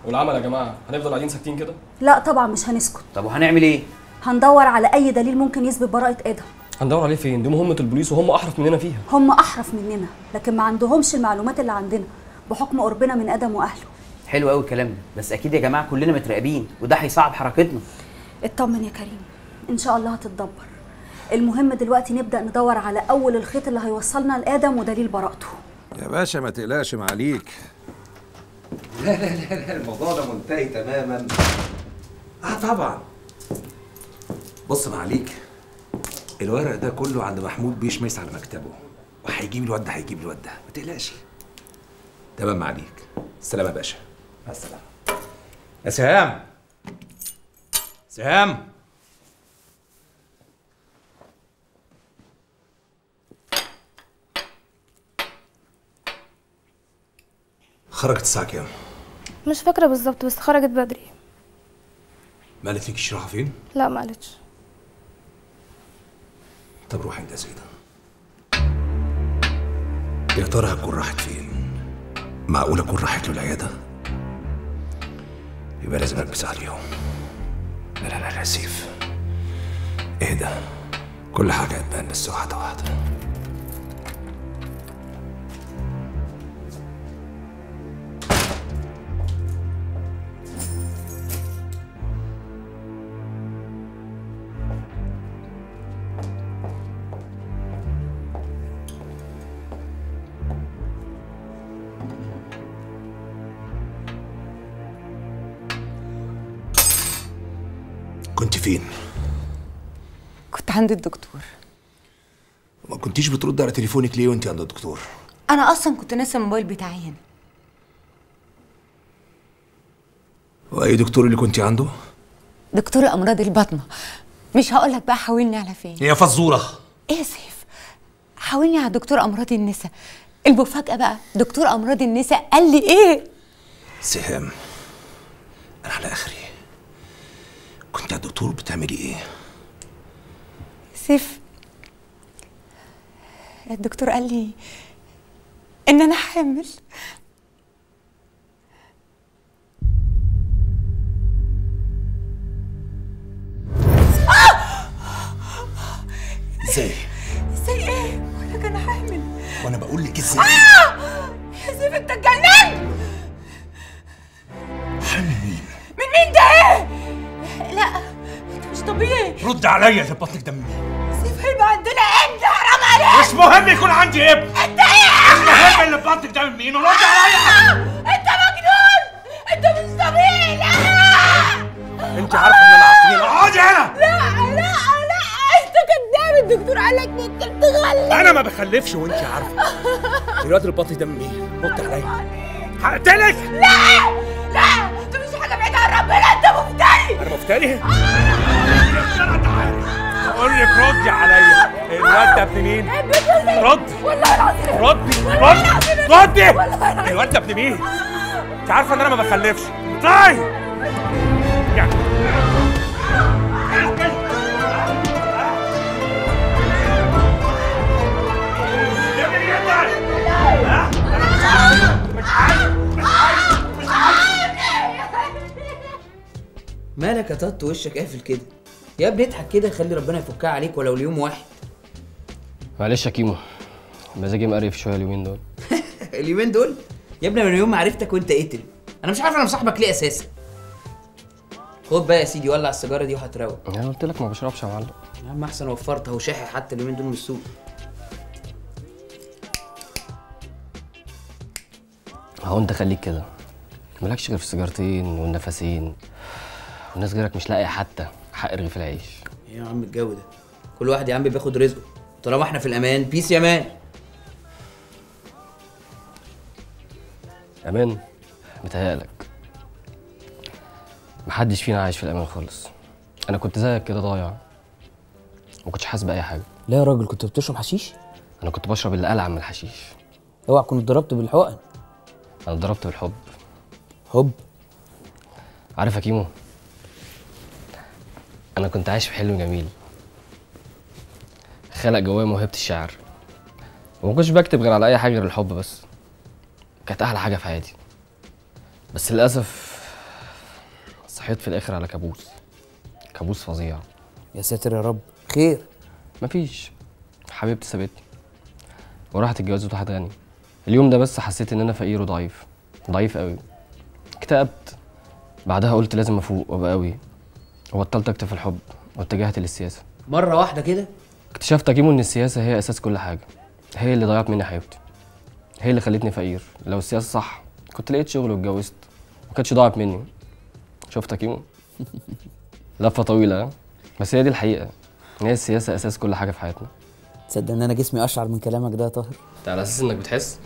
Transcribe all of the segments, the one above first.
والعمل يا جماعه هنفضل قاعدين ساكتين كده لا طبعا مش هنسكت طب وهنعمل ايه هندور على اي دليل ممكن يثبت براءه ادم هندور عليه فين دي مهمه البوليس وهم احرف مننا فيها هم احرف مننا لكن ما عندهمش المعلومات اللي عندنا بحكم قربنا من ادم واهله حلو قوي الكلام ده بس اكيد يا جماعه كلنا متراقبين وده هيصعب حركتنا اطمن يا كريم ان شاء الله هتتدبر المهم دلوقتي نبدا ندور على اول الخيط اللي هيوصلنا لادم ودليل براءته يا باشا ما تقلقش معاليك لا لا لا لا الموضوع ده منتهي تماما اه طبعا بص معاليك الورق ده كله عند محمود بيشمس على مكتبه وهيجيب الواد ده هيجيب الواد ده ما تقلقش تمام معاليك السلام يا باشا مع السلامه يا سهام سهام خرجت الساعة كام؟ مش فاكرة بالظبط بس خرجت بدري ما قالت لكيش رايحة فين؟ لا ما قالتش طب روح انت يا سيدة يا ترى هتكون راحت فين؟ معقول اكون راحت له العيادة؟ يبقى لازم البس عليهم لا لا لا لا سيف اهدى كل حاجة هتبان بس واحدة واحدة كنت فين؟ كنت عند الدكتور ما كنتيش بترد على تليفونك ليه وانت عند الدكتور؟ انا اصلا كنت ناسي الموبايل بتاعي هنا واي دكتور اللي كنت عنده؟ دكتور امراض البطنه مش هقول لك بقى حاولني على فين هي فزورة ايه يا سيف حاولني على دكتور امراض النساء المفاجاه بقى دكتور امراض النساء قال لي ايه سهام انا على اخري كنت يا دكتور بتعملي ايه؟ سيف الدكتور قال لي ان انا حامل ازاي؟ ازاي ايه بقول لك انا حامل وانا بقول لك ازاي؟ يا سيف انت اتجننت حامل مين؟ من مين ده ايه لا انت مش طبيعي رد عليا يا بطنك دم مين سيف هيبقى عندنا ابن حرام عليك مش مهم يكون عندي ابن انت ايه المهم اللي في بطنك ده من مين ورد عليا انت مجنون انت مش طبيعي لا انت عارفه ان انا عارفين اقعدي هنا لا لا لا انت كداب الدكتور قال لك ممكن تغلب انا ما بخلفش وانت عارفه الواد اللي في بطني ده من مين رد عليا هقتلك لا لا انت مش حاجه بعيده عن ربنا انت مفتري انا مفتري بقول لك ردي عليا الواد ده ابن مين ردي والله العظيم ردي والله ردي العظيم ردي والله العظيم. الواد ده ابن مين انت عارفه ان انا ما بخلفش اطلعي يعني مالك يا تط وشك قافل كده يا ابني اضحك كده خلي ربنا يفكها عليك ولو ليوم واحد معلش يا كيمو مزاجي مقرف شويه اليومين دول اليومين دول يا ابني من يوم ما عرفتك وانت قتل انا مش عارف انا مصاحبك ليه اساسا خد بقى يا سيدي ولع السيجاره دي وهتروق انا قلت لك ما بشربش يا معلم يا عم احسن وفرت اهو شاحي حتى اليومين دول من السوق اهو انت خليك كده مالكش غير في السيجارتين والنفسين والناس غيرك مش لاقيه حتى حق رغيف العيش ايه يا عم الجو ده كل واحد يا عم بياخد رزقه طالما احنا في الامان بيس يا مان امان متهيألك محدش فينا عايش في الامان خالص انا كنت زيك كده ضايع ما كنتش حاسس باي حاجه لا يا راجل كنت بتشرب حشيش انا كنت بشرب اللي ألعن من الحشيش اوعى كنت اتضربت بالحقن انا اتضربت بالحب هوب عارف يا كيمو انا كنت عايش في حلم جميل خلق جوايا موهبه الشعر وما كنتش بكتب غير على اي حاجه غير الحب بس كانت احلى حاجه في حياتي بس للاسف صحيت في الاخر على كابوس كابوس فظيع يا ساتر يا رب خير مفيش حبيبتي سابتني وراحت اتجوزت واحد غني اليوم ده بس حسيت ان انا فقير وضعيف ضعيف قوي اكتئبت بعدها قلت لازم افوق وابقى قوي وبطلت اكتب في الحب واتجهت للسياسه مره واحده كده اكتشفت كيمو ان السياسه هي اساس كل حاجه هي اللي ضيعت مني حبيبتي هي اللي خلتني فقير لو السياسه صح كنت لقيت شغل واتجوزت ما كانتش ضاعت مني شفت يا كيمو لفه طويله ها؟ بس هي دي الحقيقه هي السياسه اساس كل حاجه في حياتنا تصدق ان انا جسمي اشعر من كلامك ده يا طاهر انت على اساس انك بتحس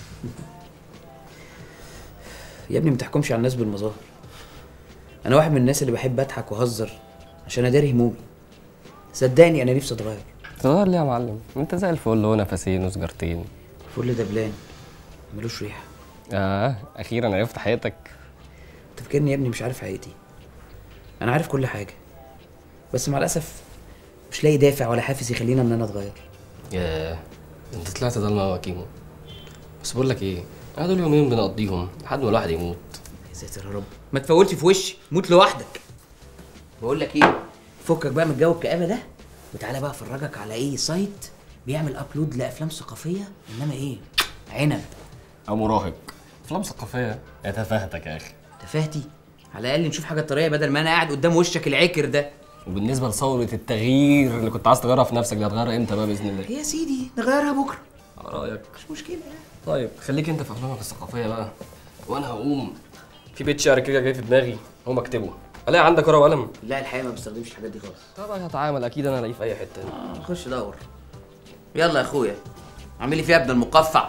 يا ابني ما تحكمش على الناس بالمظاهر انا واحد من الناس اللي بحب اضحك واهزر عشان اداري همومي صدقني انا نفسي اتغير تغير ليه يا معلم انت زي الفل ونفسين وسجارتين فل دبلان ملوش ريحه اه اخيرا عرفت حياتك انت فاكرني يا ابني مش عارف حقيقتي انا عارف كل حاجه بس مع الاسف مش لاقي دافع ولا حافز يخلينا ان انا اتغير ياه انت طلعت ضلمه يا كيمو بس بقول لك ايه انا دول يومين بنقضيهم لحد ما الواحد يموت يا ساتر يا رب ما تفولش في وشي موت لوحدك بقول لك ايه فكك بقى من جو الكآبه ده وتعالى بقى افرجك على ايه سايت بيعمل ابلود لافلام ثقافيه انما ايه عنب او مراهق افلام ثقافيه يا تفاهتك يا اخي تفاهتي على الاقل نشوف حاجه طريه بدل ما انا قاعد قدام وشك العكر ده وبالنسبه لثوره التغيير اللي كنت عايز تغيرها في نفسك دي هتغيرها امتى بقى باذن الله يا سيدي نغيرها بكره على رايك مش مشكله طيب خليك انت في افلامك الثقافيه بقى وانا هقوم في بيت شعر كده جاي في دماغي هقوم اكتبه الاقي عندك ورقه وقلم لا الحقيقه ما بستخدمش الحاجات دي خالص طبعا هتعامل اكيد انا الاقيه في اي حته آه، خش دور يلا يا اخويا اعمل لي فيها ابن المقفع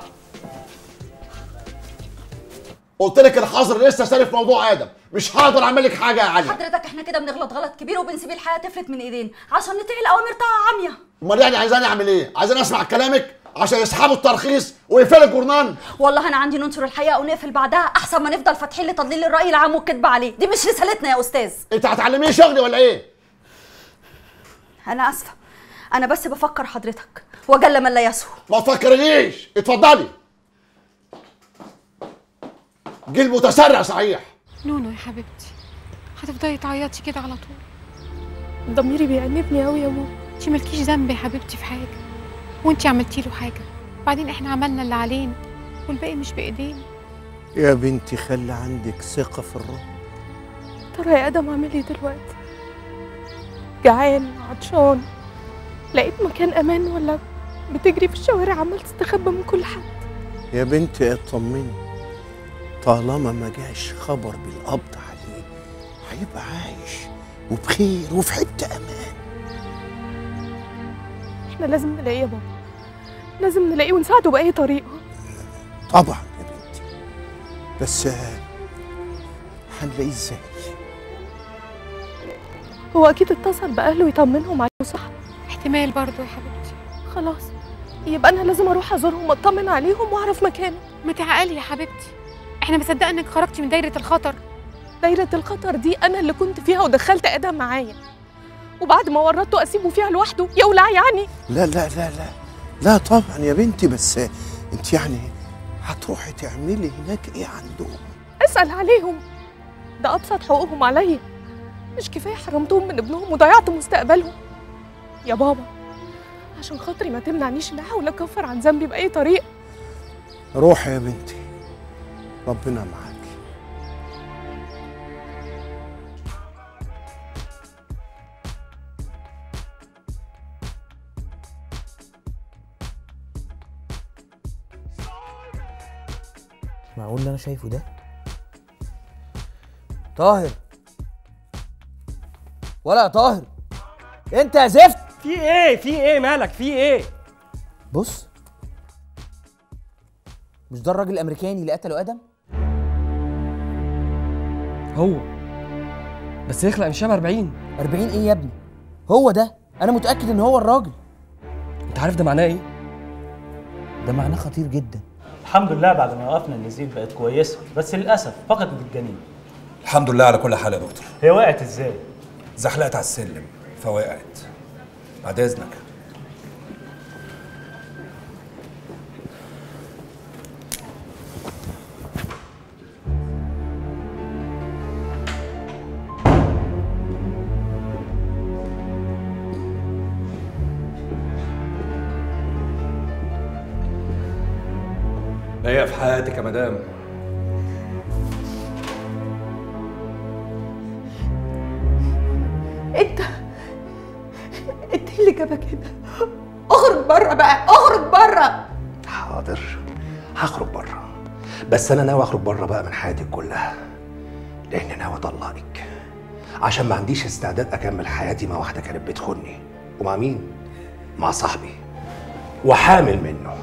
قلت لك الحظر لسه سالف موضوع ادم مش هقدر اعمل لك حاجه يا علي حضرتك احنا كده بنغلط غلط كبير وبنسيب الحياه تفلت من ايدينا عشان نطيع الاوامر طاعه عمياء امال يعني عايزاني اعمل ايه عايزاني اسمع كلامك عشان يسحبوا الترخيص ويقفلوا الجورنال والله انا عندي ننشر الحقيقه ونقفل بعدها احسن ما نفضل فاتحين لتضليل الراي العام والكذب عليه دي مش رسالتنا يا استاذ انت هتعلميني شغلي ولا ايه انا اسفه انا بس بفكر حضرتك وجل من لا يسهو ما تفكرنيش اتفضلي جيل متسرع صحيح نونو يا حبيبتي هتفضلي تعيطي كده على طول ضميري بيأنبني قوي يا ماما انتي مالكيش ذنب يا حبيبتي في حاجه وانتي عملتي له حاجه بعدين احنا عملنا اللي علينا والباقي مش بايدينا يا بنتي خلي عندك ثقة في الرب ترى يا ادم عامل ايه دلوقتي جعان عطشان لقيت مكان امان ولا بتجري في الشوارع عمال تستخبى من كل حد يا بنتي اطمني طالما ما جاش خبر بالقبض عليه هيبقى عايش وبخير وفي حتة أمان احنا لازم نلاقيه يا بابا لازم نلاقيه ونساعده بأي طريقة طبعا يا بنتي بس آه، هنلاقيه ازاي هو أكيد اتصل بأهله يطمنهم عليه صح احتمال برضه يا حبيبتي خلاص يبقى أنا لازم أروح أزورهم وأطمن عليهم وأعرف مكانه ما تعقلي يا حبيبتي احنا ما صدقنا انك خرجتي من دايره الخطر دايرة الخطر دي أنا اللي كنت فيها ودخلت آدم معايا وبعد ما ورطته أسيبه فيها لوحده يولع يعني لا لا لا لا لا طبعا يا بنتي بس آه، انت يعني هتروحي تعملي هناك ايه عندهم اسأل عليهم ده أبسط حقوقهم عليا مش كفاية حرمتهم من ابنهم وضيعت مستقبلهم يا بابا عشان خاطري ما تمنعنيش إن أحاول أكفر عن ذنبي بأي طريقة روحي يا بنتي ربنا معاكي معقول اللي انا شايفه ده طاهر ولا يا طاهر انت يا زفت في ايه في ايه مالك في ايه بص مش ده الراجل الامريكاني اللي قتله ادم هو بس يخلق مش شبه 40 40 ايه يا ابني هو ده انا متاكد ان هو الراجل انت عارف ده معناه ايه ده معناه خطير جدا الحمد لله بعد ما وقفنا النزيف بقت كويسه بس للاسف فقدت الجنين الحمد لله على كل حال يا دكتور هي وقعت ازاي زحلقت على السلم فوقعت بعد اذنك هي في حياتك يا مدام انت انت إيه اللي جابك هنا اخرج بره بقى اخرج بره حاضر هخرج بره بس انا ناوي اخرج بره بقى من حياتك كلها لاني ناوي اطلقك عشان ما عنديش استعداد اكمل حياتي مع واحده كانت بتخوني ومع مين مع صاحبي وحامل منه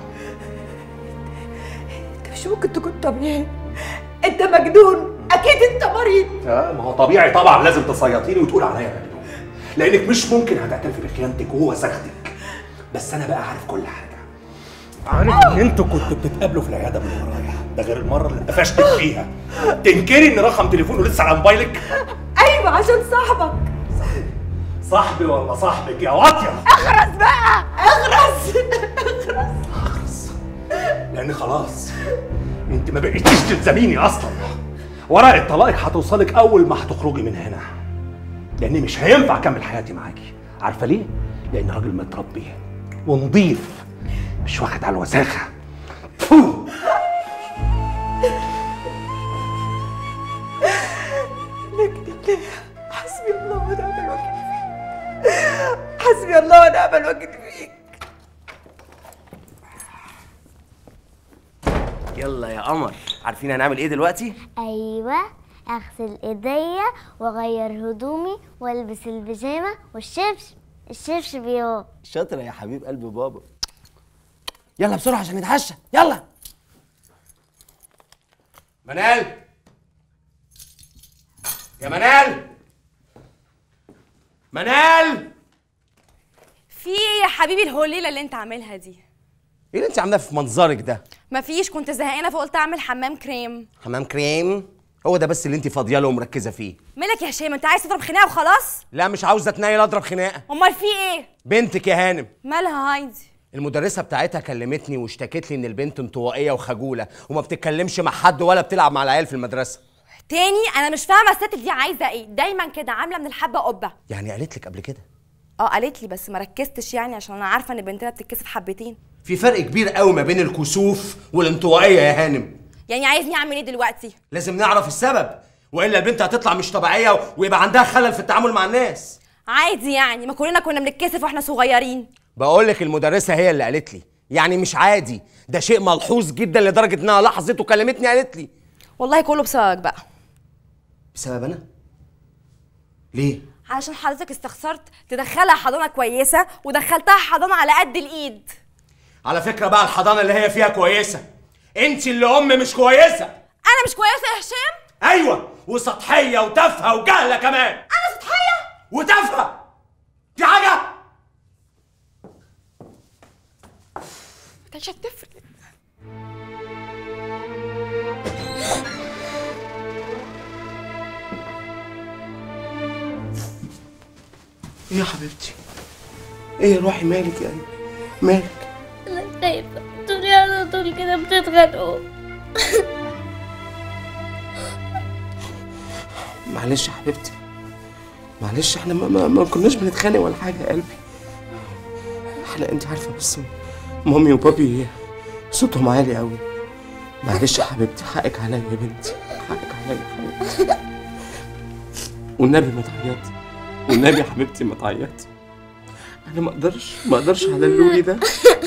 انت مش ممكن تكون طبيعي انت مجنون اكيد انت مريض اه ما هو طبيعي طبعا لازم تصيطيني وتقول عليا مجنون لانك مش ممكن هتعترفي بخيانتك وهو سخدك بس انا بقى عارف كل حاجه عارف ان انتوا كنتوا بتتقابلوا في العياده من ورايا ده غير المره اللي قفشتك فيها تنكري ان رقم تليفونه لسه على موبايلك ايوه عشان صاحبك صاحبي ولا صاحبك يا واطيه اخرس بقى اخرس لان خلاص انت ما بقيتيش تلزميني اصلا ورقه طلاقك هتوصلك اول ما هتخرجي من هنا لان مش هينفع اكمل حياتي معاكي عارفه ليه لان راجل متربي ونضيف مش واخد على الوساخه فو. لكن الله حسبي الله ونعم الوكيل فيك حسبي الله ونعم الوكيل فيك يلا يا قمر عارفين هنعمل ايه دلوقتي ايوه اغسل ايديا واغير هدومي والبس البيجامه والشبشب الشبشب يا شاطره يا حبيب قلب بابا يلا بسرعه عشان نتعشى يلا منال يا منال منال في ايه يا حبيبي الهوليله اللي انت عاملها دي ايه اللي انت عاملاه في منظرك ده مفيش كنت زهقانه فقلت اعمل حمام كريم حمام كريم هو ده بس اللي انت فاضيه له ومركزه فيه مالك يا هشام انت عايز تضرب خناقه وخلاص لا مش عاوزه اتنيل اضرب خناقه امال في ايه بنتك يا هانم مالها هايدي المدرسة بتاعتها كلمتني واشتكت لي إن البنت انطوائية وخجولة وما بتتكلمش مع حد ولا بتلعب مع العيال في المدرسة. تاني انا مش فاهمه الست دي عايزه ايه دايما كده عامله من الحبه قبه يعني قالت لك قبل كده اه قالت لي بس ما ركزتش يعني عشان انا عارفه ان بنتنا بتتكسف حبتين في فرق كبير قوي ما بين الكسوف والانطوائية يا هانم. يعني عايزني اعمل ايه دلوقتي لازم نعرف السبب وإلا البنت هتطلع مش طبيعية ويبقى عندها خلل في التعامل مع الناس. عادي يعني ما كلنا كنا بنتكسف واحنا صغيرين بقول لك المدرسة هي اللي قالت لي يعني مش عادي ده شيء ملحوظ جدا لدرجة إنها لاحظت وكلمتني قالت لي والله كله بسببك بقى بسبب أنا؟ ليه؟ علشان حضرتك استخسرت تدخلها حضانه كويسه ودخلتها حضانه على قد الايد على فكرة بقى الحضانة اللي هي فيها كويسة انت اللي ام مش كويسة انا مش كويسه يا هشام ايوه وسطحية وتافهة وجهلة كمان انا سطحيه وتافهة دي حاجة ما كانش هتفرق ايه يا حبيبتي ايه روحي مالك يا قلبي مالك انا خايفه طول على طول كده بتتخانقوا معلش يا حبيبتي معلش احنا ما, ما, ما كناش بنتخانق ولا حاجه يا قلبي احنا انت عارفه بس مامي وبابي صوتهم عالي قوي معلش يا حبيبتي حقك عليا يا بنتي حقك عليا يا حبيبتي والنبي ما تعيطي والنبي يا حبيبتي ما تعيطي انا ما اقدرش ما اقدرش على اللولي ده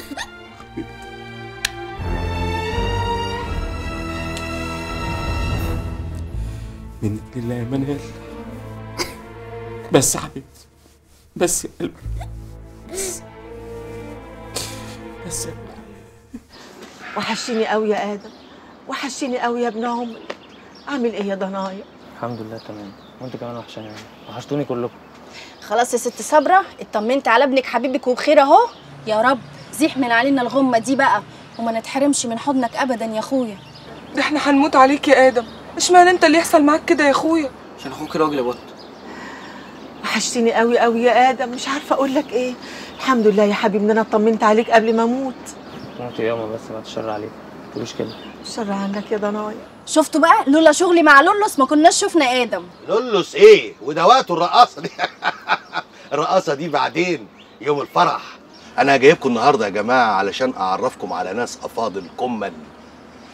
منك لله يا منال بس يا حبيبتي بس يا قلبي بس بس يا قلبي وحشيني قوي يا ادم وحشيني قوي يا ابن عمري اعمل ايه يا ضنايا الحمد لله تمام وانت كمان وحشاني يعني وحشتوني كلكم خلاص يا ست صبرة اطمنت على ابنك حبيبك وبخير اهو يا رب زيح من علينا الغمة دي بقى وما نتحرمش من حضنك ابدا يا اخويا ده احنا هنموت عليك يا ادم اشمعنى انت اللي يحصل معاك كده يا اخويا عشان اخوك راجل يا بط وحشتيني قوي قوي يا ادم مش عارفه اقول لك ايه الحمد لله يا حبيبي ان انا اطمنت عليك قبل ما اموت موت ياما بس بعد الشر عليك ما تقوليش كده شر عنك يا ضنايا شفتوا بقى لولا شغلي مع لولوس ما كناش شفنا ادم لولوس ايه وده وقته الرقاصه دي الرقاصه دي بعدين يوم الفرح انا جايبكم النهارده يا جماعه علشان اعرفكم على ناس افاضل كما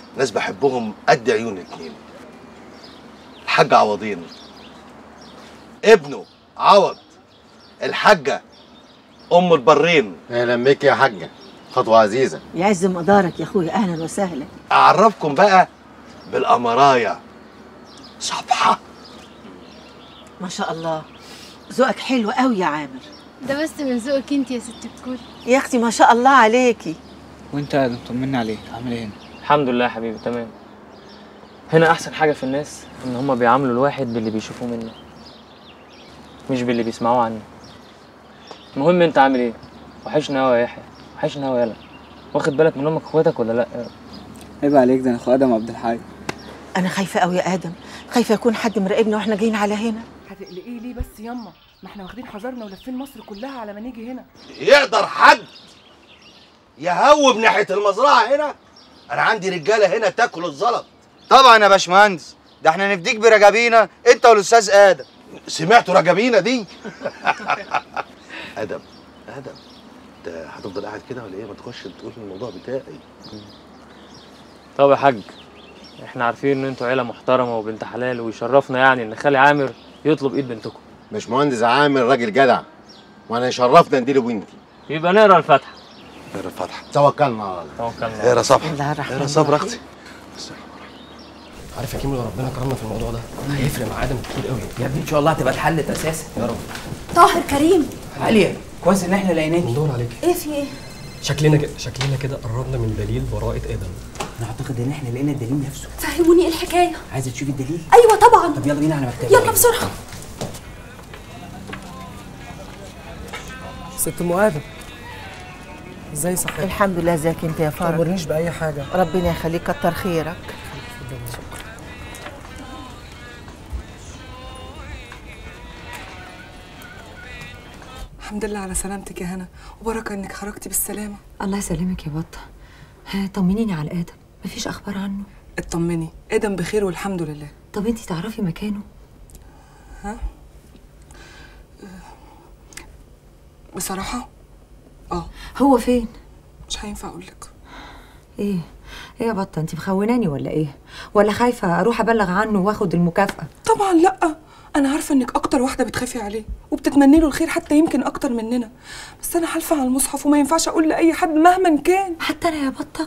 ناس بحبهم قد عيون اتنين الحاج عوضين ابنه عوض الحاجة أم البرين اهلا بك يا حاجه خطوه عزيزه يعز مقدارك يا اخويا اهلا وسهلا أعرفكم بقى بالأمرايا صبحة ما شاء الله ذوقك حلو قوي يا عامر ده بس من ذوقك انت يا ست الكل يا اختي ما شاء الله عليكي وانت يا ادم طمنا عليك عامل ايه هنا الحمد لله يا حبيبي تمام هنا احسن حاجه في الناس ان هما بيعاملوا الواحد باللي بيشوفوه منه مش باللي بيسمعوه عنه المهم انت عامل ايه وحشنا قوي يا يحيى وحشنا قوي يالا واخد بالك من امك واخواتك ولا لا عيب عليك ده انا اخو ادم عبد الحي انا خايفه قوي يا ادم خايفه يكون حد مراقبنا واحنا جايين على هنا هتقلقيه ليه بس ياما ما احنا واخدين حذرنا ولفين مصر كلها على ما نيجي هنا يقدر حد يهوب ناحية المزرعة هنا أنا عندي رجالة هنا تاكل الزلط طبعا يا باشمهندس ده احنا نفديك برجابينا انت والاستاذ ادم سمعتوا رجابينا دي ادم ادم انت هتفضل قاعد كده ولا ايه ما تخش تقول الموضوع بتاعي طب يا حاج احنا عارفين ان انتوا عيله محترمه وبنت حلال ويشرفنا يعني ان خالي عامر يطلب ايد بنتكم باشمهندس عامر راجل جدع وانا يشرفنا نديله بنتي يبقى نقرا الفاتحه نقرا الفاتحه توكلنا على الله توكلنا اقرا صبحة بسم الله الرحمن اقرا صبر الرحيم. اختي عارف يا كيمو لو ربنا كرمنا في الموضوع ده هيفرق مع ادم كتير قوي يا ابني ان شاء الله هتبقى اتحلت اساسا يا رب طاهر كريم عاليه كويس ان احنا لقيناك ندور عليك ايه في ايه شكلنا كده شكلنا كده قربنا من دليل براءة ادم انا اعتقد ان احنا لقينا الدليل نفسه فهموني ايه الحكايه عايزه تشوفي الدليل ايوه طبعا طب يلا بينا على مكتبي يلا بسرعه ست ام ادم ازاي صحتك الحمد لله ازيك انت يا فرج تأمرنيش باي حاجه ربنا يخليك كتر خيرك الحمد لله على سلامتك يا هنا وبركه انك خرجتي بالسلامه الله يسلمك يا بطه ها طمنيني على ادم مفيش اخبار عنه اطمني ادم بخير والحمد لله طب انتي تعرفي مكانه ها بصراحه اه هو فين مش هينفع اقول لك ايه ايه يا بطه انتي مخوناني ولا ايه ولا خايفه اروح ابلغ عنه واخد المكافاه طبعا لا انا عارفه انك اكتر واحده بتخافي عليه وبتتمني له الخير حتى يمكن اكتر مننا بس انا حالفه على المصحف وما ينفعش اقول لاي حد مهما كان حتى انا يا بطه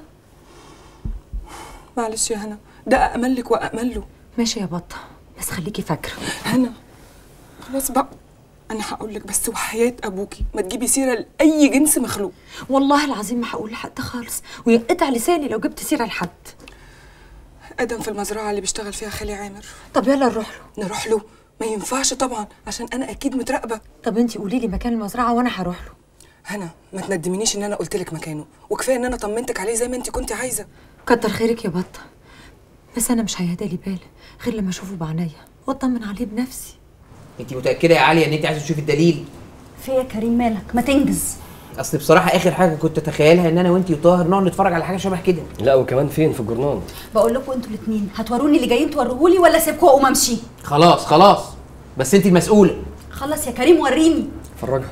معلش يا هنا ده أأمن لك وأأمن له ماشي يا بطه بس خليكي فاكره هنا خلاص بقى انا هقول لك بس وحياه ابوكي ما تجيبي سيره لاي جنس مخلوق والله العظيم ما هقول لحد خالص وينقطع لساني لو جبت سيره لحد ادم في المزرعه اللي بيشتغل فيها خالي عامر طب يلا نروح له نروح له ما ينفعش طبعا عشان انا اكيد متراقبه طب انتي قولي لي مكان المزرعه وانا هروح له هنا ما تندمنيش ان انا قلت لك مكانه وكفايه ان انا طمنتك عليه زي ما انت كنت عايزه كتر خيرك يا بطه بس انا مش هيهدى لي بال غير لما اشوفه بعينيا واطمن عليه بنفسي انت متاكده يا عاليه ان انت عايزه تشوفي الدليل في إيه يا كريم مالك ما تنجز اصل بصراحه اخر حاجه كنت اتخيلها ان انا وانت وطاهر نقعد نتفرج على حاجه شبه كده لا وكمان فين في الجورنال بقول لكم انتوا الاثنين هتوروني اللي جايين توروهولي ولا اسيبكم واقوم امشي خلاص خلاص بس انت المسؤوله خلص يا كريم وريني فرجها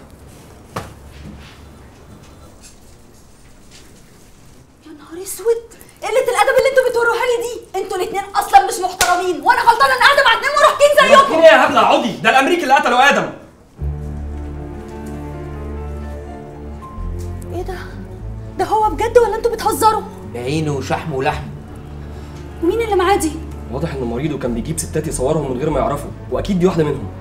يا نهار اسود قله الادب اللي انتوا بتوروها لي دي انتوا الاثنين اصلا مش محترمين وانا غلطانه ان قاعده مع اتنين مراهقين زيكم ايه يا هبله عضي ده الامريكي اللي قتلوا ادم ايه ده ده هو بجد ولا انتوا بتهزروا بعينه وشحم ولحم ومين اللي معاه دي واضح انه مريض وكان بيجيب ستات يصورهم من غير ما يعرفوا واكيد دي واحده منهم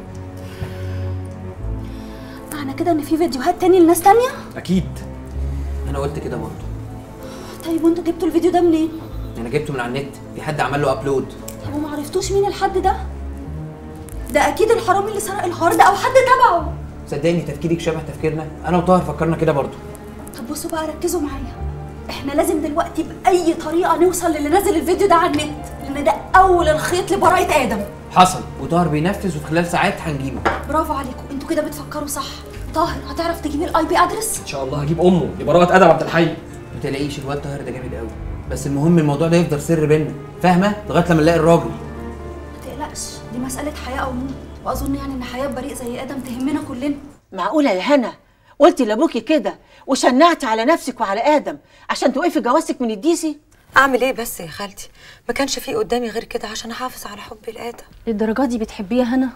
معنى كده ان في فيديوهات تاني لناس تانية اكيد انا قلت كده برضه طيب وانتوا جبتوا الفيديو ده منين انا جبته من على النت في حد عمل له ابلود طب وما عرفتوش مين الحد ده ده اكيد الحرامي اللي سرق الحوار ده او حد تبعه صدقني تفكيرك شبه تفكيرنا انا وطاهر فكرنا كده برضه طب بصوا بقى ركزوا معايا احنا لازم دلوقتي باي طريقه نوصل للي نزل الفيديو ده على النت لان ده اول الخيط لبراءه ادم حصل وطاهر بينفذ وفي خلال ساعات هنجيبه برافو عليكم انتوا كده بتفكروا صح طاهر هتعرف تجيب الاي بي ادرس ان شاء الله هجيب امه دي براءه ادم عبد الحي ما تلاقيش الواد طاهر ده جامد قوي بس المهم الموضوع ده يفضل سر بينا فاهمه لغايه لما نلاقي الراجل ما تقلقش دي مساله حياه او موت واظن يعني ان حياه بريء زي ادم تهمنا كلنا معقوله يا هنا قلتي لابوكي كده وشنعتي على نفسك وعلى ادم عشان توقفي جوازك من الديسي اعمل ايه بس يا خالتي ما كانش في قدامي غير كده عشان احافظ على حبي لادم للدرجه دي بتحبيه يا هنا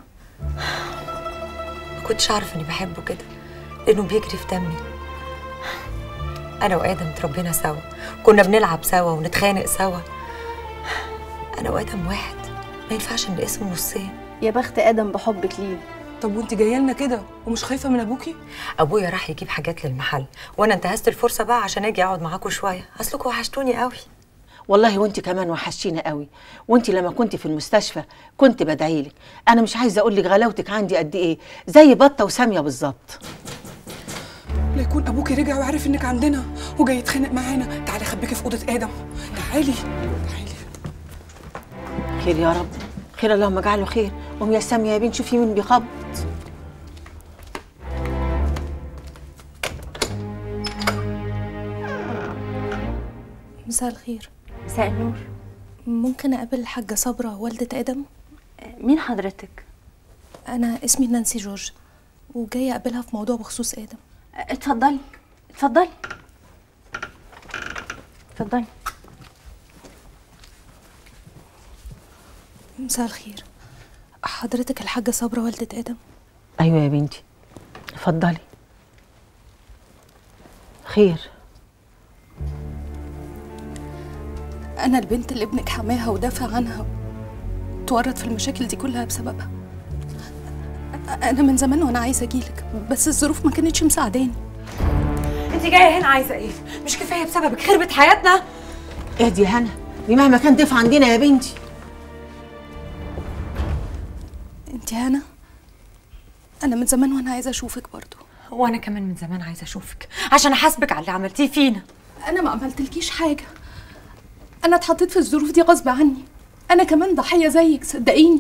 ما كنتش اعرف اني بحبه كده لانه بيجري في دمي انا وادم اتربينا سوا كنا بنلعب سوا ونتخانق سوا انا وادم واحد ما ينفعش نقسم نصين يا بخت ادم بحبك ليه طب وانت جايه لنا كده ومش خايفه من ابوكي ابويا راح يجيب حاجات للمحل وانا انتهزت الفرصه بقى عشان اجي اقعد معاكم شويه اصلكم وحشتوني قوي والله وانت كمان وحشينا قوي وانت لما كنت في المستشفى كنت بدعيلك انا مش عايزه اقول لك غلاوتك عندي قد ايه زي بطه وساميه بالظبط لا يكون ابوكي رجع وعرف انك عندنا وجاي يتخانق معانا تعالي خبيكي في اوضه ادم تعالي خير يا رب خير اللهم اجعله خير قوم يا ساميه يا بنت شوفي مين بيخبط مساء الخير مساء النور ممكن اقابل الحاجة صبرا والدة ادم مين حضرتك انا اسمي نانسي جورج وجاية اقابلها في موضوع بخصوص ادم اتفضلي اتفضلي اتفضلي مساء الخير حضرتك الحاجة صبرا والدة ادم ايوه يا بنتي اتفضلي خير انا البنت اللي ابنك حماها ودافع عنها تورط في المشاكل دي كلها بسببها انا من زمان وانا عايزه اجيلك بس الظروف ما كانتش مساعداني انت جايه هنا عايزه ايه مش كفايه بسببك خربت حياتنا اهدي يا هنا دي مهما كان ضيف عندنا يا بنتي انت هنا انا من زمان وانا عايزه اشوفك برضو وانا كمان من زمان عايزه اشوفك عشان احاسبك على اللي عملتيه فينا انا ما عملتلكيش حاجه انا اتحطيت في الظروف دي غصب عني انا كمان ضحيه زيك صدقيني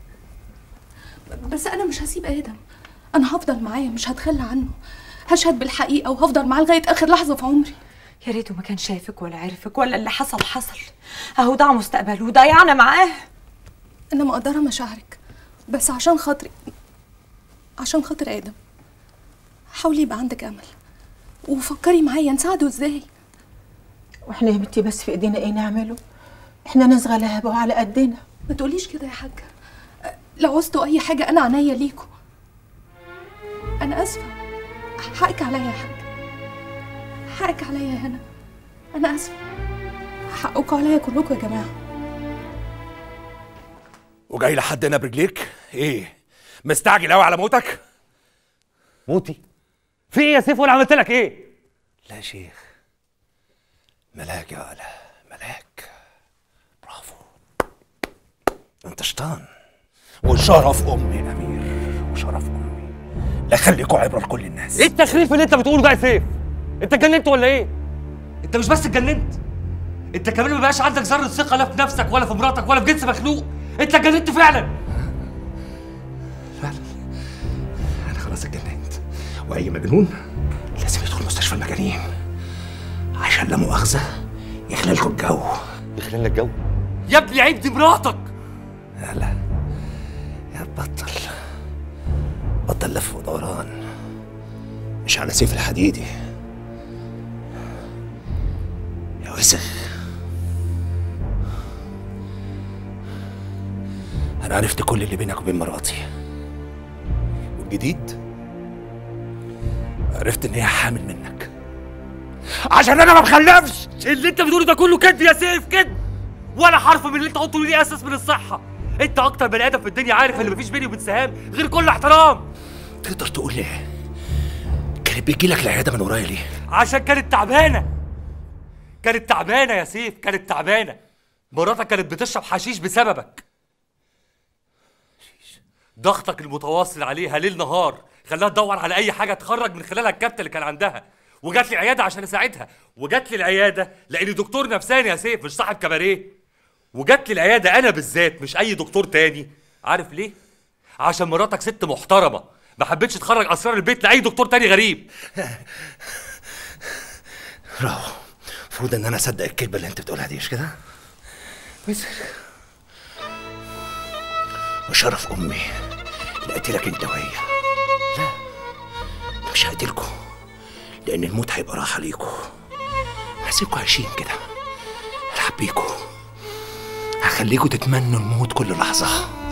بس انا مش هسيب ادم انا هفضل معاه مش هتخلى عنه هشهد بالحقيقه وهفضل معاه لغايه اخر لحظه في عمري يا ريته ما كان شايفك ولا عرفك ولا اللي حصل حصل اهو ضاع مستقبله وضيعنا معاه انا مقدره مشاعرك بس عشان خاطري عشان خاطر ادم حاولي يبقى عندك امل وفكري معايا نساعده ازاي واحنا يا بنتي بس في ايدينا ايه نعمله احنا ناس غلابه وعلى قدنا ما تقوليش كده يا حاجه لو عوزتوا اي حاجه انا عينيا ليكوا انا اسفه حقك عليا يا حاج حقك عليا يا هنا انا اسفه حقكوا عليا كلكم يا جماعه وجاي لحد هنا برجليك ايه مستعجل قوي على موتك موتي في ايه يا سيف وانا عملت لك ايه لا يا شيخ ملاك يا ولا ملاك برافو انت شيطان وشرف امي يا امير وشرف امي لا خليكوا عبره لكل الناس ايه التخريف اللي انت بتقوله ده يا سيف انت اتجننت ولا ايه انت مش بس اتجننت انت كمان ما بقاش عندك ذره ثقه لا في نفسك ولا في مراتك ولا في جنس مخلوق انت اتجننت فعلا انا خلاص اتجننت واي مجنون لازم يدخل مستشفى المجانين عشان لا مؤاخذه يخلى لكم الجو يخلى لنا الجو يا ابني عيب دي مراتك يلا يا بطل بطل لف ودوران مش على سيف الحديدي يا وسخ انا عرفت كل اللي بينك وبين مراتي والجديد عرفت ان هي حامل منك عشان انا ما بخلفش اللي انت بتقوله ده كله كذب يا سيف كذب ولا حرف من اللي انت قلته ليه اساس من الصحه انت اكتر بني ادم في الدنيا عارف ان مفيش بيني وبين سهام غير كل احترام تقدر تقول ليه كانت بتجي لك العياده من ورايا ليه عشان كانت تعبانه كانت تعبانه يا سيف كانت تعبانه مراتك كانت بتشرب حشيش بسببك ضغطك المتواصل عليها ليل نهار خلاها تدور على اي حاجه تخرج من خلالها الكبت اللي كان عندها وجات لي عياده عشان اساعدها وجات لي العياده لاني دكتور نفساني يا سيف مش صاحب كباريه وجات لي العياده انا بالذات مش اي دكتور تاني عارف ليه عشان مراتك ست محترمه ما حبيتش تخرج اسرار البيت لاي دكتور تاني غريب برافو المفروض ان انا اصدق الكذبه اللي انت بتقولها دي مش كده وسخ وشرف امي لقيت انت وهي لا مش هقتلكوا لان الموت هيبقى راحه ليكوا هسيبكوا عايشين كده هحبيكوا هخليكوا تتمنوا الموت كل لحظة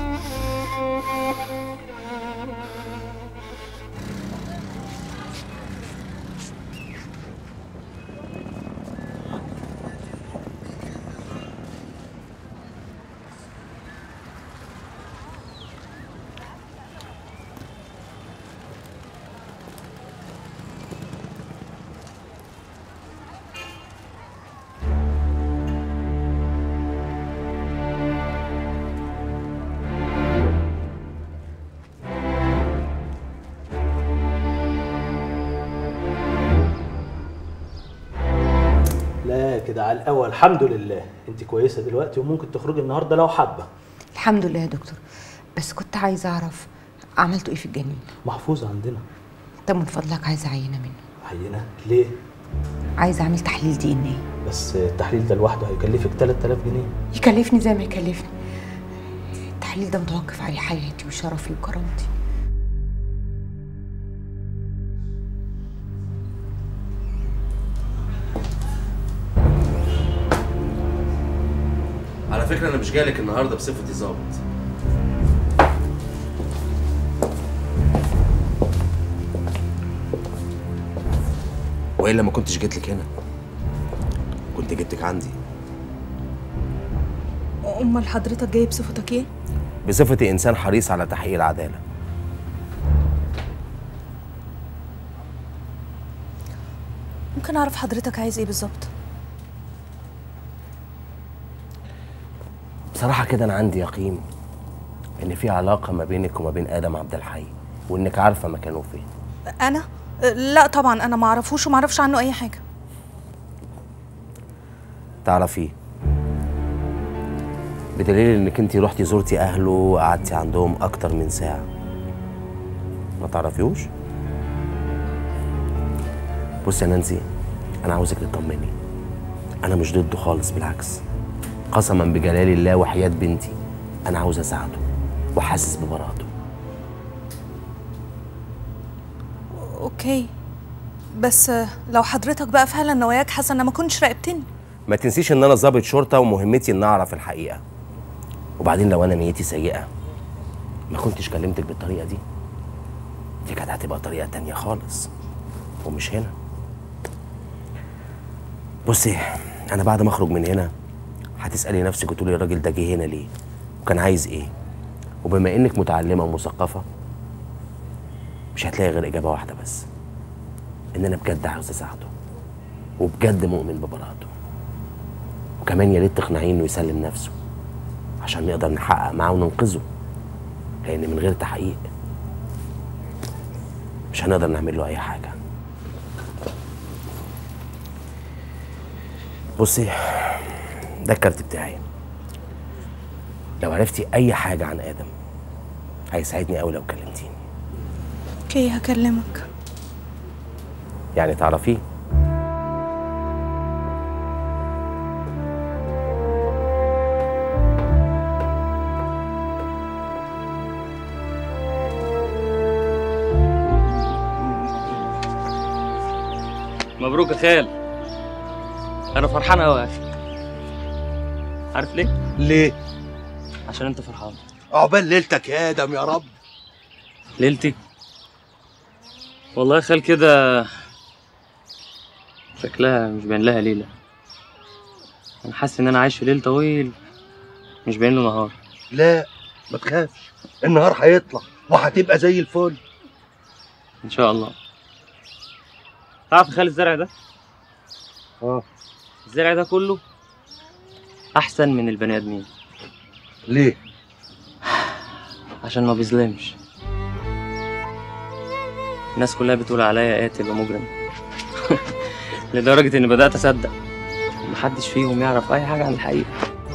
لا كده على الاول الحمد لله انت كويسه دلوقتي وممكن تخرجي النهارده لو حابه الحمد لله يا دكتور بس كنت عايزه اعرف عملتوا ايه في الجنين محفوظ عندنا طب من فضلك عايزه عينه منه عينه ليه عايزه اعمل تحليل دي ان ايه بس التحليل ده لوحده هيكلفك 3000 جنيه يكلفني زي ما يكلفني التحليل ده متوقف عليه حياتي وشرفي وكرامتي على فكره انا مش جايلك النهارده بصفتي ظابط والا ما كنتش جيت لك هنا كنت جبتك عندي امال حضرتك جاي بصفتك ايه بصفتي انسان حريص على تحقيق العداله ممكن اعرف حضرتك عايز ايه بالظبط بصراحه كده انا عندي يقين ان في علاقه ما بينك وما بين ادم عبد الحي وانك عارفه مكانه فين انا لا طبعا انا ما اعرفوش وما اعرفش عنه اي حاجه تعرفيه بدليل انك انت رحتي زرتي اهله وقعدتي عندهم اكتر من ساعه ما تعرفيوش بصي يا نانسي انا عاوزك تطمني انا مش ضده خالص بالعكس قسما بجلال الله وحياة بنتي انا عاوز اساعده وحاسس ببراءته اوكي بس لو حضرتك بقى فعلا نواياك حسنه ما كنتش راقبتني ما تنسيش ان انا ضابط شرطه ومهمتي ان اعرف الحقيقه وبعدين لو انا نيتي سيئه ما كنتش كلمتك بالطريقه دي دي كانت هتبقى طريقه تانية خالص ومش هنا بصي انا بعد ما اخرج من هنا هتسالي نفسك وتقولي الراجل ده جه هنا ليه وكان عايز ايه وبما انك متعلمه ومثقفه مش هتلاقي غير اجابه واحده بس ان انا بجد عاوز اساعده وبجد مؤمن ببراءته وكمان يا ريت تقنعيه انه يسلم نفسه عشان نقدر نحقق معاه وننقذه لان من غير تحقيق مش هنقدر نعمل له اي حاجه بصي ده الكارت بتاعي لو عرفتي اي حاجه عن ادم هيساعدني قوي لو كلمتيني اوكي هكلمك يعني تعرفيه مبروك يا خال انا فرحان قوي يا اخي عارف ليه ليه عشان انت فرحان عقبال ليلتك يا ادم يا رب ليلتي والله يا خال كده شكلها مش باين لها ليله انا حاسس ان انا عايش في ليل طويل مش باين له نهار لا ما تخافش النهار هيطلع وهتبقى زي الفل ان شاء الله تعرف يا خال الزرع ده اه الزرع ده كله احسن من البني ادمين ليه عشان ما بيظلمش الناس كلها بتقول عليا قاتل ومجرم لدرجة إني بدأت أصدق محدش فيهم يعرف أي حاجة عن الحقيقة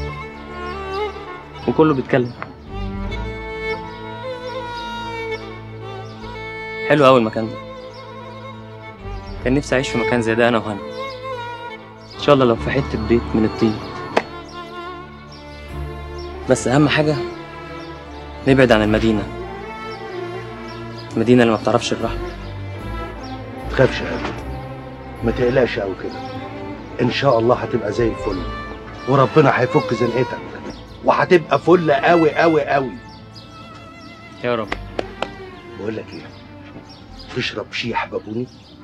وكله بيتكلم حلو أوي المكان ده كان نفسي أعيش في مكان زي ده أنا وهنا إن شاء الله لو في حتة بيت من الطين بس أهم حاجة نبعد عن المدينة المدينة اللي ما بتعرفش الرحمة ما تخافش يا ادم ما تقلقش قوي كده ان شاء الله هتبقى زي الفل وربنا هيفك زنقتك وهتبقى فل قوي قوي قوي يا رب بقول لك ايه تشرب شيح بابوني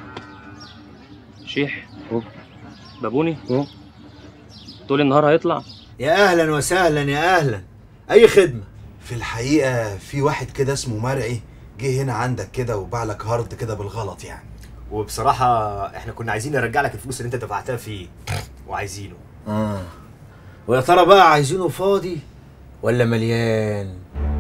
شيح بابوني طول النهار هيطلع يا اهلا وسهلا يا اهلا اي خدمه في الحقيقة في واحد كده اسمه مرعي جه هنا عندك كده وباع لك هارد كده بالغلط يعني وبصراحة احنا كنا عايزين نرجع لك الفلوس اللي انت دفعتها فيه وعايزينه اه ويا ترى بقى عايزينه فاضي ولا مليان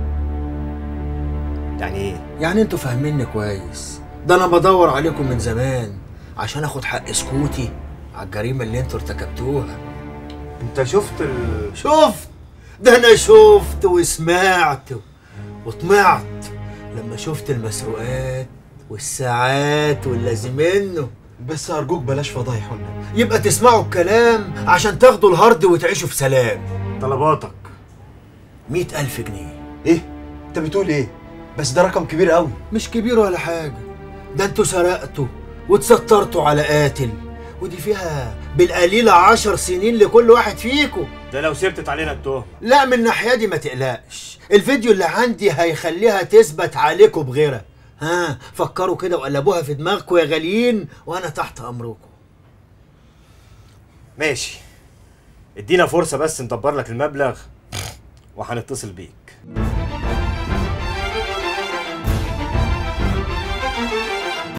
يعني ايه يعني انتوا فاهميني كويس ده انا بدور عليكم من زمان عشان اخد حق سكوتي على الجريمه اللي انتوا ارتكبتوها انت شفت ال... شفت ده انا شفت وسمعت وطمعت لما شفت المسروقات والساعات واللازم منه بس ارجوك بلاش فضايح والنبي يبقى تسمعوا الكلام عشان تاخدوا الهارد وتعيشوا في سلام طلباتك مئة ألف جنيه ايه انت بتقول ايه بس ده رقم كبير قوي مش كبير ولا حاجة ده انتوا سرقتوا وتسترتوا على قاتل ودي فيها بالقليلة عشر سنين لكل واحد فيكم ده لو سبتت علينا التهم لا من الناحية دي ما تقلقش الفيديو اللي عندي هيخليها تثبت عليكم بغيرها ها فكروا كده وقلبوها في دماغكم يا غاليين وانا تحت امركم ماشي ادينا فرصة بس ندبر لك المبلغ وهنتصل بيك